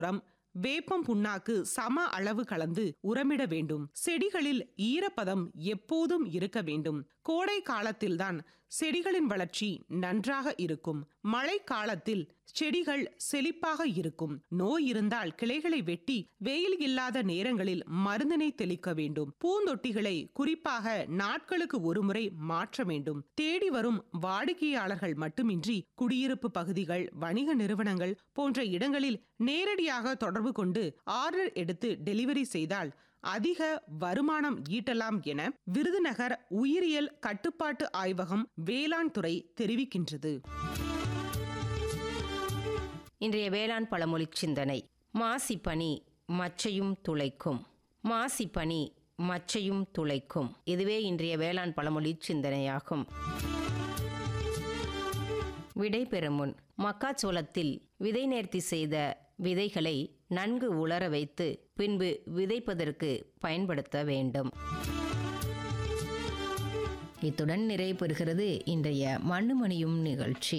உரம் வேப்பம் புண்ணாக்கு சம அளவு கலந்து உரமிட வேண்டும் செடிகளில் ஈரப்பதம் எப்போதும் இருக்க வேண்டும் கோடை காலத்தில்தான் செடிகளின் வளர்ச்சி நன்றாக இருக்கும் மழை காலத்தில் செடிகள் செழிப்பாக இருக்கும் நோய் இருந்தால் கிளைகளை வெட்டி வெயில் இல்லாத நேரங்களில் மருந்தினை தெளிக்க வேண்டும் பூந்தொட்டிகளை குறிப்பாக நாட்களுக்கு ஒருமுறை மாற்ற வேண்டும் தேடி வரும் வாடிக்கையாளர்கள் மட்டுமின்றி குடியிருப்பு பகுதிகள் வணிக நிறுவனங்கள் போன்ற இடங்களில் நேரடியாக தொடர்பு கொண்டு ஆர்டர் எடுத்து டெலிவரி செய்தால் அதிக வருமானம் ஈட்டலாம் என விருதுநகர் உயிரியல் கட்டுப்பாட்டு ஆய்வகம் வேளாண் துறை தெரிவிக்கின்றது இன்றைய வேளாண் பழமொழி சிந்தனை மாசி பனி மச்சையும் துளைக்கும் மாசி பனி மச்சையும் துளைக்கும் இதுவே இன்றைய வேளாண் பழமொழி சிந்தனையாகும் விடை பெறும் முன் மக்காச்சோளத்தில் விதை நேர்த்தி செய்த விதைகளை நன்கு உலர வைத்து பின்பு விதைப்பதற்கு பயன்படுத்த வேண்டும் இத்துடன் நிறைவு பெறுகிறது இன்றைய மண்ணுமணியும் நிகழ்ச்சி